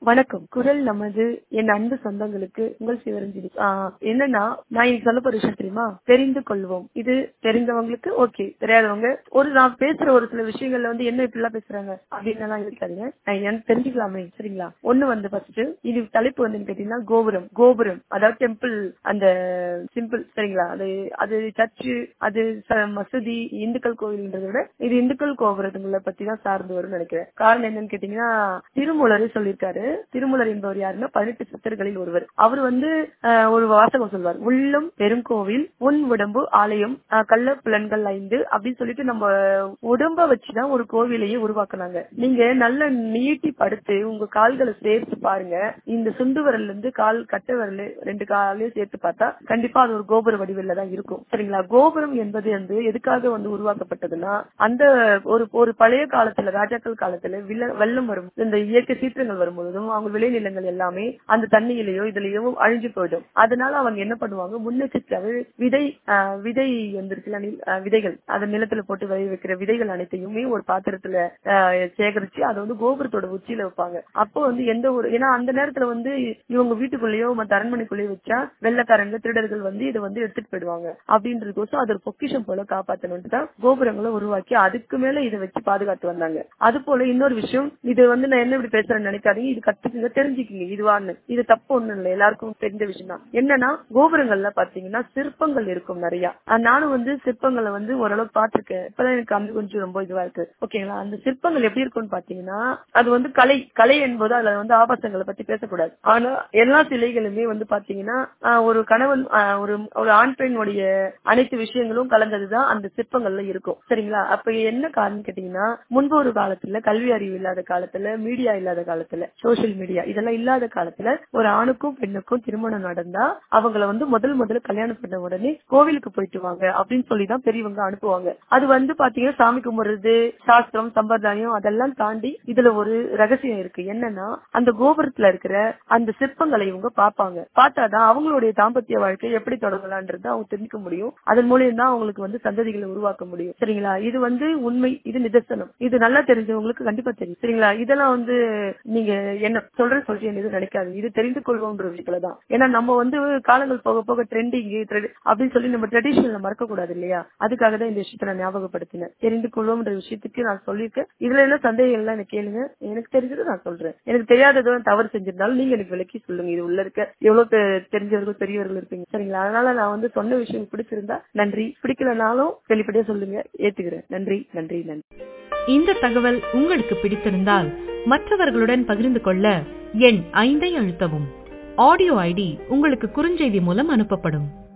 வணக்கம் குரல் நமது என் அன்பு சொந்தங்களுக்கு உங்கள் சிவரஞ்சினி ஆஹ் என்னன்னா நான் இன்னைக்கு சொல்ல போற விஷயம் தெரியுமா தெரிந்து கொள்வோம் இது தெரிந்தவங்களுக்கு ஓகே தெரியாதவங்க ஒரு நான் பேசுற ஒரு சில விஷயங்கள்ல வந்து என்ன இப்படி எல்லாம் பேசுறாங்க அப்படின்னு எல்லாம் இருக்காதுங்க நான் எனக்கு தெரிஞ்சுக்கலாமே சரிங்களா ஒண்ணு வந்து ஃபர்ஸ்ட் இது தலைப்பு வந்து கேட்டீங்கன்னா கோபுரம் கோபுரம் அதாவது டெம்பிள் அந்த சிம்பிள் சரிங்களா அது அது சர்ச்சு அது ச- மசூதி இந்துக்கள் கோவில்ன்றதை விட இது இந்துக்கள் கோபுரங்களை பத்தி தான் சார்ந்து வரும்னு நினைக்கிறேன் காரணம் என்னன்னு கேட்டீங்கன்னா திருமூலரே சொல்லியிருக்காரு திருமூலர் என்பவர் யாருன்னா பதினெட்டு சித்தர்களில் ஒருவர் அவர் வந்து ஆஹ், ஒரு வாசகம் சொல்வார் உள்ளம் பெருங்கோவில் உன் உடம்பு ஆலயம் ஆஹ், கள்ள புலன்கள் ஐந்து அப்படின்னு சொல்லிட்டு நம்ம உடம்ப வச்சுதான் ஒரு கோவிலையே உருவாக்குனாங்க நீங்க நல்ல நீட்டி படுத்து உங்க கால்களை சேர்த்து பாருங்க இந்த சுண்டு விரல்ல இருந்து கால் கட்டை விரல் ரெண்டு காலையும் சேர்த்து பார்த்தா கண்டிப்பா அது ஒரு கோபுர வடிவில தான் இருக்கும் சரிங்களா கோபுரம் என்பது வந்து எதுக்காக வந்து உருவாக்கப்பட்டதுன்னா அந்த ஒரு ஒரு பழைய காலத்துல ராஜாக்கள் காலத்துல வில்ல- வெள்ளம் வரும் இந்த இயற்கை சீற்றங்கள் வரும்பொழுதும் அவங்க விளைநிலங்கள் எல்லாமே அந்த தண்ணியிலயோ இதுலயோ அழிஞ்சு போயிடும் அதனால அவங்க என்ன பண்ணுவாங்க முன்னெச்சரிக்கையாவே விதை ஆஹ், விதை வந்துருக்குல்ல நில்- ஆஹ், விதைகள் அதை நிலத்துல போட்டு விளைய வைக்கிற விதைகள் அனைத்தையுமே ஒரு பாத்திரத்துல ஆஹ், சேகரிச்சு அதை வந்து கோபுரத்தோட உச்சியில வைப்பாங்க அப்போ வந்து எந்த ஒரு ஏன்னா அந்த நேரத்துல வந்து இவங்க வீட்டுக்குள்ளேயோ மத்த அரண்மனைக்குள்ளேயோ வச்சா வெள்ளக்காரங்க திருடர்கள் வந்து இதை வந்து எடுத்துட்டு போயிடுவாங்க அப்படின்றதுக்கோசம் அது ஒரு பொக்கிஷம் போல காப்பாத்தணும்னு தான் கோபுரங்களை உருவாக்கி அதுக்கு மேல இதை வச்சு பாதுகாத்து வந்தாங்க அது போல இன்னொரு விஷயம் இது வந்து நான் என்ன இப்படி பேசுறேன்னு நினைக்காதீங்க இது கத்துக்குங்க தெரிஞ்சுக்குங்க இதுவான்னு இது தப்பு ஒண்ணும் இல்லை எல்லாருக்கும் தெரிஞ்ச விஷயம் தான் என்னன்னா கோபுரங்கள்ல பாத்தீங்கன்னா சிற்பங்கள் இருக்கும் நிறைய அஹ் நானும் வந்து சிற்பங்களை வந்து ஓரளவு பாத்திருக்கேன் இப்பதான் எனக்கு அந்த கொஞ்சம் ரொம்ப இதுவா இருக்கு ஓகேங்களா அந்த சிற்பங்கள் எப்படி இருக்கும்னு பாத்தீங்கன்னா அது வந்து கலை கலை என்பது அதுல வந்து ஆபாசங்களை பத்தி பேசக்கூடாது ஆனா எல்லா சிலைகளுமே வந்து பாத்தீங்கன்னா ஆஹ் ஒரு கணவன் ஆஹ் ஒரு ஒரு ஆண் பெண்ணுடைய அனைத்து விஷயங்களும் கலந்ததுதான் அந்த சிற்பங்கள்ல இருக்கும் சரிங்களா அப்ப என்ன காரணம் கேட்டீங்கன்னா முன்பு ஒரு காலத்துல கல்வி அறிவு இல்லாத காலத்துல மீடியா இல்லாத காலத்துல சோசியல் மீடியா இதெல்லாம் இல்லாத காலத்துல ஒரு ஆணுக்கும் பெண்ணுக்கும் திருமணம் நடந்தா அவங்கள வந்து முதல் முதல்ல கல்யாணம் பண்ண உடனே கோவிலுக்கு போயிட்டு வாங்க அப்படின்னு சொல்லி தான் பெரியவங்க அனுப்புவாங்க அது வந்து பாத்தீங்கன்னா சாமி கும்பிடுறது சாஸ்திரம் சம்பிரதாயம் அதெல்லாம் தாண்டி இதுல ஒரு ரகசியம் இருக்கு என்னன்னா அந்த கோபுரத்துல இருக்கிற அந்த சிற்பங்களை இவங்க பார்ப்பாங்க பார்த்தாதான் அவங்களுடைய தாம்பத்திய வாழ்க்கை எப்படி தொடங்கலான்றது அவங்க தெரிஞ்சுக்க முடியும் அதன் மூலியம் தான் அவங்களுக்கு வந்து சந்ததிகளை உருவாக்க முடியும் சரிங்களா இது வந்து உண்மை இது நிதர்சனம் இது நல்லா தெரிஞ்சவங்களுக்கு கண்டிப்பா தெரியும் சரிங்களா இதெல்லாம் வந்து நீங்க என்ன சொல்ற சொல்றேன் எதுவும் நினைக்காது இது தெரிந்து கொள்வோம்ன்ற விஷயத்துல தான் ஏன்னா நம்ம வந்து காலங்கள் போக போக ட்ரெண்டிங் அப்படின்னு சொல்லி நம்ம ட்ரெடிஷனல் மறக்க கூடாது இல்லையா அதுக்காக தான் இந்த விஷயத்த நான் ஞாபகப்படுத்தினேன் தெரிந்து கொள்வோம்ன்ற விஷயத்துக்கு நான் சொல்லியிருக்கேன் இதுல என்ன சந்தேகம் எல்லாம் எனக்கு கேளுங்க எனக்கு தெரிஞ்சது நான் சொல்றேன் எனக்கு தெரியாததோ தவறு செஞ்சிருந்தாலும் நீங்க எனக்கு விளக்கி சொல்லுங்க இது உள்ள இருக்க எவ்வளவு பெ- தெரிஞ்சவர்கள் பெரியவர்கள் இருப்பீங்க சரிங்களா அதனால நான் வந்து சொன்ன விஷயம் பிடிச்சிருந்தா நன்றி பிடிக்கலனாலும் வெளிப்படையா சொல்லுங்க ஏத்துக்கிறேன் நன்றி நன்றி நன்றி இந்த தகவல் உங்களுக்கு பிடித்திருந்தால் மற்றவர்களுடன் பகிர்ந்து கொள்ள எண் ஐந்தை அழுத்தவும் ஆடியோ ஐடி உங்களுக்கு குறுஞ்செய்தி மூலம் அனுப்பப்படும்